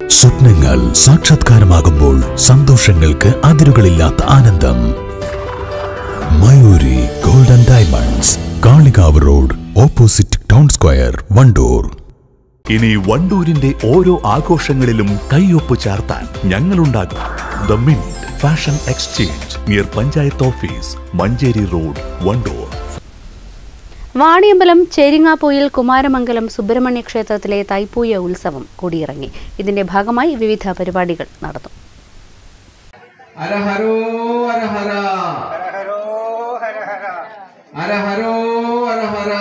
സ്വപ്നങ്ങൾ സാക്ഷാത്കാരമാകുമ്പോൾ സന്തോഷങ്ങൾക്ക് അതിരുകളില്ലാത്ത ആനന്ദം Mayuri golden diamonds Kalikavu road opposite town square Wandoor ഇനി വണ്ടൂരിന്റെ ഓരോ ആഘോഷങ്ങളിലും കൈയൊപ്പ് ചാർത്താൻ ഞങ്ങളുണ്ടാകും the mint fashion exchange near panchayat office Manjeri road Wandoor Vaniyambalam Cheringapoyil Kumaramangalam Subrahmanya ക്ഷേത്രത്തിലെ തൈപ്പൂയ ഉത്സവം കൊടിയിറങ്ങി ഇതിന്റെ ഭാഗമായി വിവിധ പരിപാടികൾ നടന്നു ഹരഹരോ ഹരഹര ഹരഹരോ ഹരഹര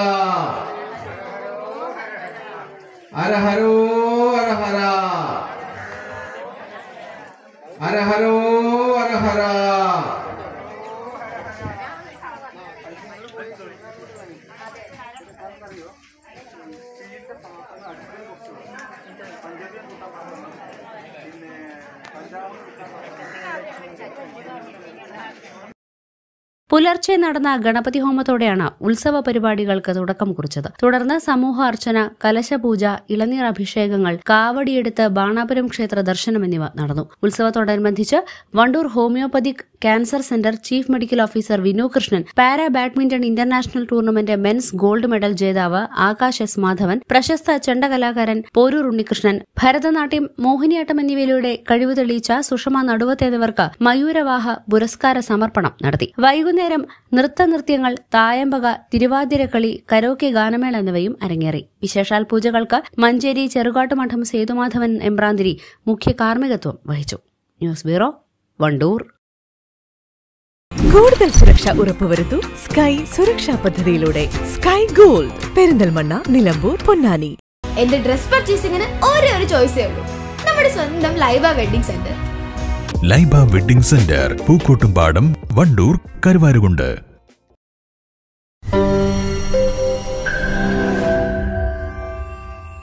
ഹരഹരോ ഹരഹര ഹരഹരോ ഹരഹര പുലർച്ചെ നടന്ന ഗണപതി ഹോമത്തോടെയാണ് ഉത്സവ പരിപാടികൾക്ക് തുടക്കം കുറിച്ചത് തുടർന്ന് സമൂഹ അർച്ചന കലശപൂജ ഇളനീർ അഭിഷേകങ്ങൾ കാവടിയെടുത്ത് ബാണാപുരം ക്ഷേത്ര ദർശനം എന്നിവ നടന്നു ഉത്സവത്തോടനുബന്ധിച്ച് Wandoor homeopathic cancer centre chief medical officer Vinu Krishnan para badminton international tournament men's gold medal ജേതാവ് ആകാശ് എസ് മാധവൻ പ്രശസ്ത ചെണ്ടകലാകാരൻ പോരൂർ ഉണ്ണികൃഷ്ണൻ ഭരതനാട്യം മോഹിനിയാട്ടം എന്നിവയിലൂടെ കഴിവ് തെളിയിച്ച സുഷമ നടുവത്ത് എന്നിവർക്ക് മയൂരവാഹ പുരസ്കാര സമർപ്പണം നടത്തി വൈകുന്നേരം നൃത്തനൃത്യങ്ങൾ തായമ്പക തിരുവാതിരക്കളി കരോക്കെ ഗാനമേള എന്നിവയും അരങ്ങേറി വിശേഷാൽ പൂജകൾക്ക് മഞ്ചേരി ചെറുകാട്ടുമഠം സേതുമാധവൻ എമ്പ്രാന്തിരി മുഖ്യ കാർമ്മികത്വം വഹിച്ചു ന്യൂസ് ബ്യൂറോ വണ്ടൂർ കൂടുതൽ സുരക്ഷ ഉറപ്പുവരുത്തൂ സ്കൈ സുരക്ഷാ പദ്ധതിയിലൂടെ സ്കൈ ഗോൾഡ് പെരിന്തൽമണ്ണ നിലമ്പൂർ പൊന്നാനി എന്റെ ഡ്രസ് പർച്ചേസിംഗിന് ഒരേ ഒരു ചോയ്സേ ഉള്ളൂ നമ്മുടെ സ്വന്തം Laiba wedding centre Laiba wedding centre Pookkottumpadam Wandoor Karuvarakundu